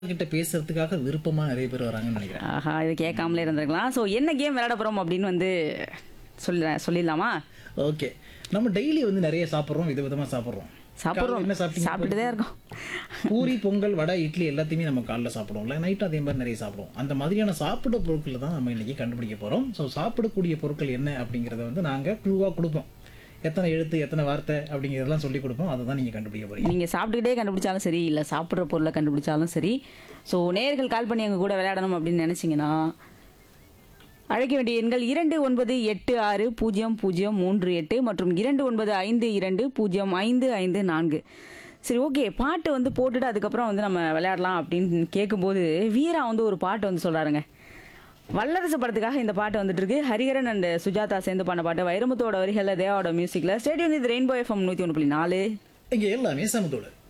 கிட்ட பேசுறதுக்காக விருப்பமா நிறைய பேர் வராங்கன்னு நினைக்கிறேன் ஆஹா இது கேட்காமலே இருந்திருக்கலாம் ஸோ என்ன கேம் விளையாட போறோம் அப்படின்னு வந்து சொல்ல சொல்லிடலாமா ஓகே நம்ம டெய்லி வந்து நிறைய சாப்பிட்றோம் விதவிதமா சாப்பிட்றோம் சாப்பிட்றோம் என்ன சாப்பிட்டீங்க சாப்பிட்டுட்டு தான் இருக்கோம் பூரி பொங்கல் வடை இட்லி எல்லாத்தையுமே நம்ம காலைல சாப்பிடுவோம்ல நைட்டும் அதே மாதிரி நிறைய சாப்பிடுவோம் அந்த மாதிரியான சாப்பிட பொருட்களை தான் நம்ம இன்னைக்கு கண்டுபிடிக்க போறோம் ஸோ சாப்பிடக்கூடிய பொருட்கள் என்ன அப்படிங்கிறத வந்து நாங்க க்ளூவாக கொடுப்போம் எத்தனை எழுத்து எத்தனை வார்த்தை அப்படிங்கிறதெல்லாம் சொல்லி கொடுப்போம் அதை தான் நீங்க கண்டுபிடிக்க போறீங்க நீங்க சாப்பிட்டுக்கிட்டே கண்டுபிடிச்சாலும் சரி இல்ல சாப்பிட்ற பொருளை கண்டுபிடிச்சாலும் சரி ஸோ நேர்கள் கால் பண்ணி எங்க கூட விளையாடணும் அப்படின்னு நினைச்சீங்கன்னா அழைக்க வேண்டிய எண்கள் இரண்டு ஒன்பது எட்டு ஆறு பூஜ்ஜியம் பூஜ்ஜியம் மூன்று எட்டு மற்றும் இரண்டு ஒன்பது ஐந்து இரண்டு பூஜ்ஜியம் ஐந்து ஐந்து நான்கு சரி ஓகே பாட்டு வந்து போட்டுட்டு அதுக்கப்புறம் வந்து நம்ம விளையாடலாம் அப்படின்னு கேட்கும்போது வீரா வந்து ஒரு பாட்டு வந்து சொல்றாருங்க வல்லரசு படத்துக்காக இந்த பாட்டு வந்துட்டு இருக்கு ஹரிஹரன் அண்ட் சுஜாதா சேர்ந்து பண்ண பாட்டு வைரமுத்தோட வரிகளில் தேவாவோட மியூசிக்ல ஸ்டேடியம் இது ரெயின்போ எஃப்எம் நூற்றி ஒன்று புள்ளி நாலு இங்க எல்லாமே சமத்தோடு